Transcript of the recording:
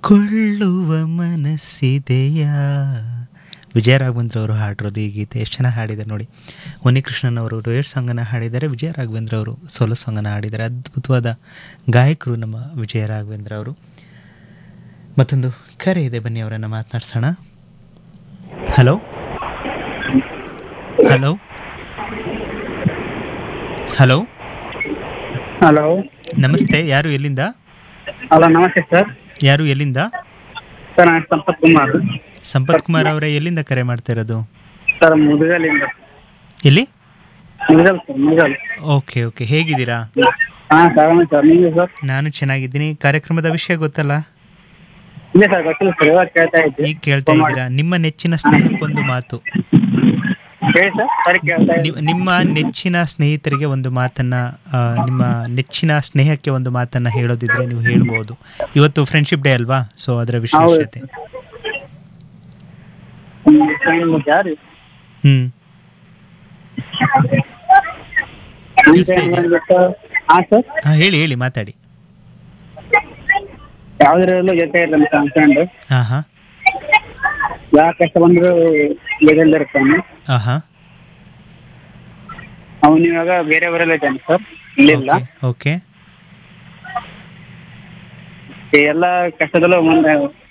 ಕೊಳ್ಳುವ ಮನಸ್ಸಿದೆಯಾ ವಿಜಯ ರಾಘವೇಂದ್ರ ಅವರು ಹಾಡಿರೋದು ಈ ಗೀತೆ ಎಷ್ಟು ಚೆನ್ನಾಗಿ ಹಾಡಿದ್ದಾರೆ ನೋಡಿ ಉನ್ನಿಕೃಷ್ಣನ್ ಅವರು ಡೊಯೇಟ್ ಸಾಂಗನ್ನು ಹಾಡಿದ್ದಾರೆ ವಿಜಯ ರಾಘವೇಂದ್ರ ಅವರು ಸೋಲೋ ಸಾಂಗನ್ನು ಹಾಡಿದ್ದಾರೆ ಅದ್ಭುತವಾದ ಗಾಯಕರು ನಮ್ಮ ವಿಜಯ ರಾಘವೇಂದ್ರ ಅವರು ಮತ್ತೊಂದು ಕರೆ ಇದೆ ಬನ್ನಿ ಅವರನ್ನು ಮಾತನಾಡ್ಸೋಣ ಹಲೋ ಹಲೋ ಹಲೋ ಹಲೋ ನಮಸ್ತೆ ಯಾರು ಎಲ್ಲಿಂದ ಹಲೋ ನಮಸ್ತೆ ಸರ್ ಯಾರು ಎಲ್ಲಿಂದ ಸರ್ ನಾನು ಸಂಪತ್ ಕುಮಾರ್ ಸಂಪತ್ ಕುಮಾರ್ ಅವರೇ ಎಲ್ಲಿಂದ ಕರೆ ಮಾಡ್ತಾ ಇರೋದು ಸರ್ ಮುದುಗಲಿಂದ ಎಲ್ಲಿ Mudugal sir Mudugal okay okay ಹೇಗಿದ್ದೀರಾ ಹಾಂ ಸರ್ ಸರ್ ನೀವು ಸರ್ ನಾನು ಚೆನ್ನಾಗಿದ್ದೀನಿ ಕಾರ್ಯಕ್ರಮದ ವಿಷಯ ಗೊತ್ತಲ್ಲ ಇಲ್ಲ ಸರ್ ಗೊತ್ತಿಲ್ಲ ಸರ್ ಇವಾಗ ಕೇಳ್ತಾ ಇದ್ದೆ ಈಗ ಕೇಳ್ತಾ ಇದ್ದೀರಾ ನಿಮ್ಮ ನೆಚ್ಚಿನ ಸ್ನೇಹಕ್ಕೊಂದು ಮಾತು ಹೇಳಿ ಸರ್ ಸರಿ ಕೇಳ್ತಾ ಇದ್ದೆ ನಿ- ನಿಮ್ಮ ನೆಚ್ಚಿನ ಸ್ನೇಹಿತರಿಗೆ ಒಂದು ಮಾತನ್ನ ಆ, ನಿಮ್ಮ ನೆಚ್ಚಿನ ಸ್ನೇಹಕ್ಕೆ ಒಂದು ಮಾತನ್ನ ಹೇಳೋದಿದ್ರೆ ನೀವು ಹೇಳ್ಬೋದು ಇವತ್ತು ಫ್ರೆಂಡ್ಶಿಪ್ ಡೇ ಅಲ್ವಾ ಸೊ ಅದರ ವಿಶೇಷತೆ ಯಾರು ಹ್ಮ್ ಕೇಳಿಸ್ತಾ ಇದೆಯಾ? ಹಾಂ ಸರ್ ಹಾ ಹೇಳಿ ಹೇಳಿ ಮಾತಾಡಿ ಯಾವ್ದ್ರಲ್ಲೂ ಜೊತೆ ಇಲ್ಲ ಅಂತ ಅನ್ಕೊಂಡು ಹಾ ಹಾ ಯಾವ ಕಷ್ಟ ಬಂದ್ರು ಎದೆಲ್ಲಿರ್ತಾನೆ ಹಾ ಹಾ ಅವನು ಇವಾಗ ಬೇರೆ ಊರಲ್ಲೇ ಇದ್ದಾನೆ ಸರ್ ಇಲ್ಲಿಲ್ಲ ಓಕೆ ಎಲ್ಲ ಕಷ್ಟದಲ್ಲೂ ಮುಂದೆ